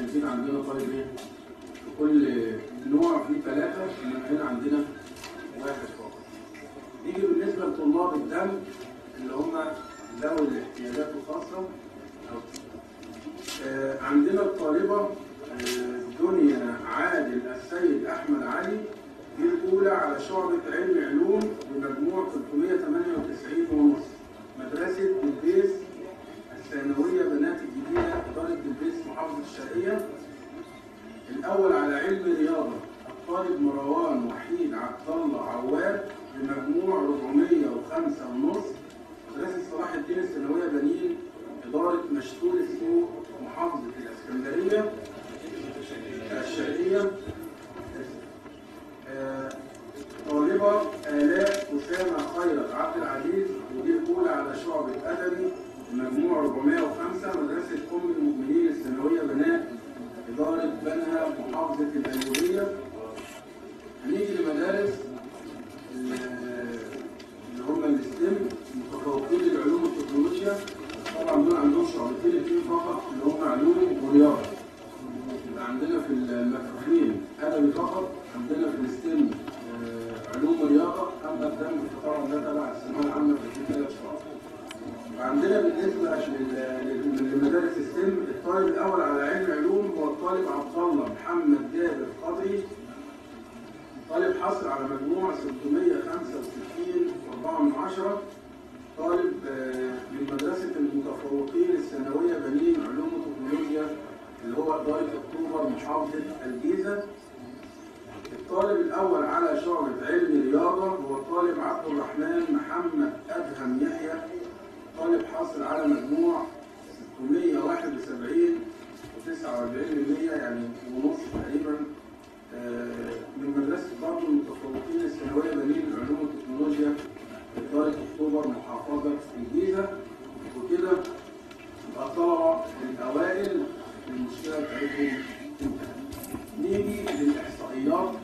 شايفين عندنا طالب ايه؟ في كل نوع فيه ثلاثة إنما هنا عندنا واحد فقط. نيجي بالنسبة لطلاب الدم اللي هم ذوي الاحتياجات الخاصة آه، عندنا الطالبة آه، دنيا عادل السيد أحمد علي دي الأولى على شعبة علم علوم بمجموع 398 ونص مدرسة بلبيس الثانوية بنات الجديدة إدارة بلبيس محافظة الشرقية الأول على علم رياضة الطالب مروان وحيد عبد الله عواد بمجموع 405 ونص مدرسة صلاح الدين الثانوية بنين إدارة مشتول السوق محافظة الإسكندرية الشرقية آه، طالبة آلاء أسامة خيرت عبد العزيز ودي الأولى على شعبة أدبي بمجموع 405 مدرسة أم المؤمنين الثانوية بنات إدارة بنها محافظة الأيوبية هنيجي لمدارس ال- اللي هم الستيم متفوقين للعلوم والتكنولوجيا طبعا دول عندهم شعبتين اثنين فقط اللي هم علوم ورياضة يبقى عندنا في المكفوفين أدبي فقط عندنا في الستيم آه، علوم ورياضة أما الدم طبعا ده تبع الثانوية العامة في ثلاث شهور وعندنا بالنسبة لل- لل- للمدارس السن الطالب الأول على علم علوم هو الطالب عبد الله محمد جابر قدري طالب حصل على مجموع 665 4 من عشرة طالب آه، من مدرسة المتفوقين الثانوية بنين علوم وتكنولوجيا اللي هو إدارة أكتوبر محافظة الجيزة الطالب الأول على شعبة علم رياضة هو الطالب عبد الرحمن محمد أدهم يحيى طالب حاصل على مجموع 671 و49% يعني ونص تقريبا آه، من مدرسة برضه المتفوقين الثانوية بنين العلوم والتكنولوجيا إدارة أكتوبر محافظة الجيزة وكده يبقى الطلبة الأوائل المشكلة بتاعتهم انتهت. نيجي للإحصائيات